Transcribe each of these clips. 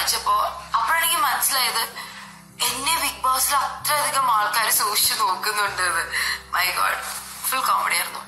കാണിച്ചപ്പോ അപ്പോഴെനിക്ക് മനസ്സിലായത് എന്നെ ബിഗ് ബോസിൽ അത്രയധികം ആൾക്കാർ സൂക്ഷിച്ചു നോക്കുന്നുണ്ട് മൈ ഗോഡ് ഫുൾ കോമഡി ആയിരുന്നു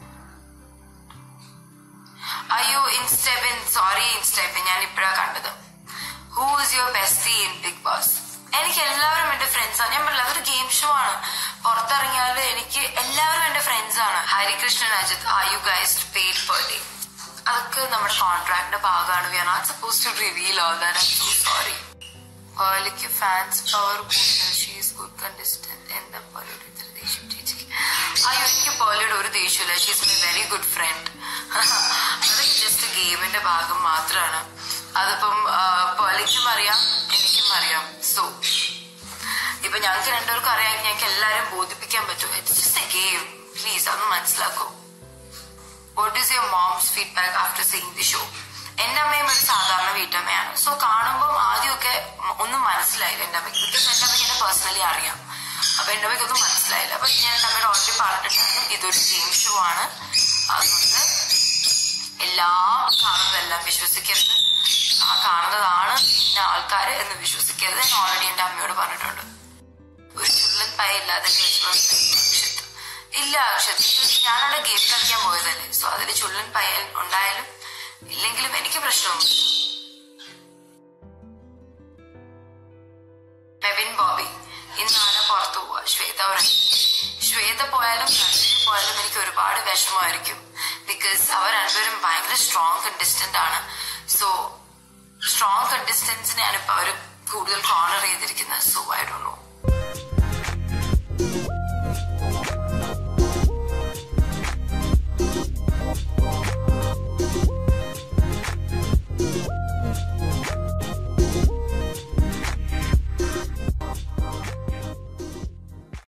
അയ്യോ ഇൻസ്റ്റെബിൻ സോറി ഇൻസ്റ്റെബിൻ ഞാൻ ഇപ്പോഴാ കണ്ടത് who is your bestie in Bigg Boss എനിക്ക് എല്ലാവരും എന്റെ ഫ്രണ്ട്സ് ആണ് ഞാൻ പറഞ്ഞില്ല അതൊരു ഗെയിം ഷോ ആണ് പുറത്തിറങ്ങിയാൽ എനിക്ക് എല്ലാവരും എന്റെ ഫ്രണ്ട്സ് ആണ് Harikrishnan Ajith are you guys paid per day അതൊക്കെ നമ്മുടെ കോൺട്രാക്ടിന്റെ ഭാഗമാണ് we are not suppose to reveal all that I so sorry പേർലിക്ക് fans power she's good contestant എന്താ പേർലിയുടെ ഇത്ര ദേഷ്യം ചേച്ചിക്ക് അയ്യോ എനിക്ക് പേർലിയുടെ ഒരു ദേഷ്യമില്ല she's my very good friend അതൊക്കെ ജസ്റ്റ് ഗെയിമിന്റെ ഭാഗം മാത്രമാണ് അതിപ്പം പേർലിക്കും അറിയാം എനിക്കും അറിയാം സോ ഇപ്പൊ ഞങ്ങൾക്ക് രണ്ടുപേർക്കും അറിയാമെങ്കിൽ ഞങ്ങൾക്ക് എല്ലാവരും ബോധിപ്പിക്കാൻ പറ്റും it's just a game please അതൊന്ന് മനസ്സിലാക്കൂ what is your mom's feedback after seeing the show എന്റെ അമ്മയും ഒരു സാധാരണ വീട്ടമ്മയാണ് സോ കാണുമ്പോൾ ആദ്യമൊക്കെ ഒന്നും മനസ്സിലായില്ല എന്റെ അമ്മയ്ക്ക് ബിക്കോസ് എന്റെ അമ്മയ്ക്ക് എന്നെ പേഴ്സണലി അറിയാം അപ്പൊ എന്റെ അമ്മയ്ക്ക് ഒന്നും മനസ്സിലായില്ല അപ്പൊ ഞാൻ എന്റെ അമ്മയോട് ഓൾറെഡി പറഞ്ഞിട്ടുണ്ടായിരുന്നു ഇതൊരു ഗെയിം ഷോ ആണ് അതുകൊണ്ട് എല്ലാം കാണുന്നതെല്ലാം വിശ്വസിക്കരുത് ആ കാണുന്നതാണ് ഇന്ന ആൾക്കാര് എന്ന് വിശ്വസിക്കരുത് ഞാൻ ഓൾറെഡി എന്റെ അമ്മയോട് പറഞ്ഞിട്ടുണ്ട് ഒരു ചുള്ളൻ പയ ഇല്ലാതെ അക്ഷത്ത് ഇല്ല അക്ഷത്ത് ഞാനവിടെ ഗെയിം കളിക്കാൻ പോയതല്ലേ സോ അതിൽ ചുള്ളൻ പയ ഉണ്ടായാലും ഇല്ലെങ്കിലും എനിക്ക് പ്രശ്നമൊന്നും നെവിൻ ബോബി ഇന്നാണ് പുറത്തു പോവാ ശ്വേത ഉറങ്ങി ശ്വേത പോയാലും രണ്ടുപേരും പോയാലും എനിക്ക് ഒരുപാട് വിഷമമായിരിക്കും ബിക്കോസ് അവർ രണ്ടുപേരും ഭയങ്കര സ്ട്രോങ് കണ്ടസ്റ്റന്റ് ആണ് സോ സ്ട്രോങ് കണ്ടസ്റ്റൻസിനെയാണ് ഇപ്പൊ അവർ കൂടുതൽ കോർണർ ചെയ്തിരിക്കുന്നത് സോ ഐ ഡോ നോ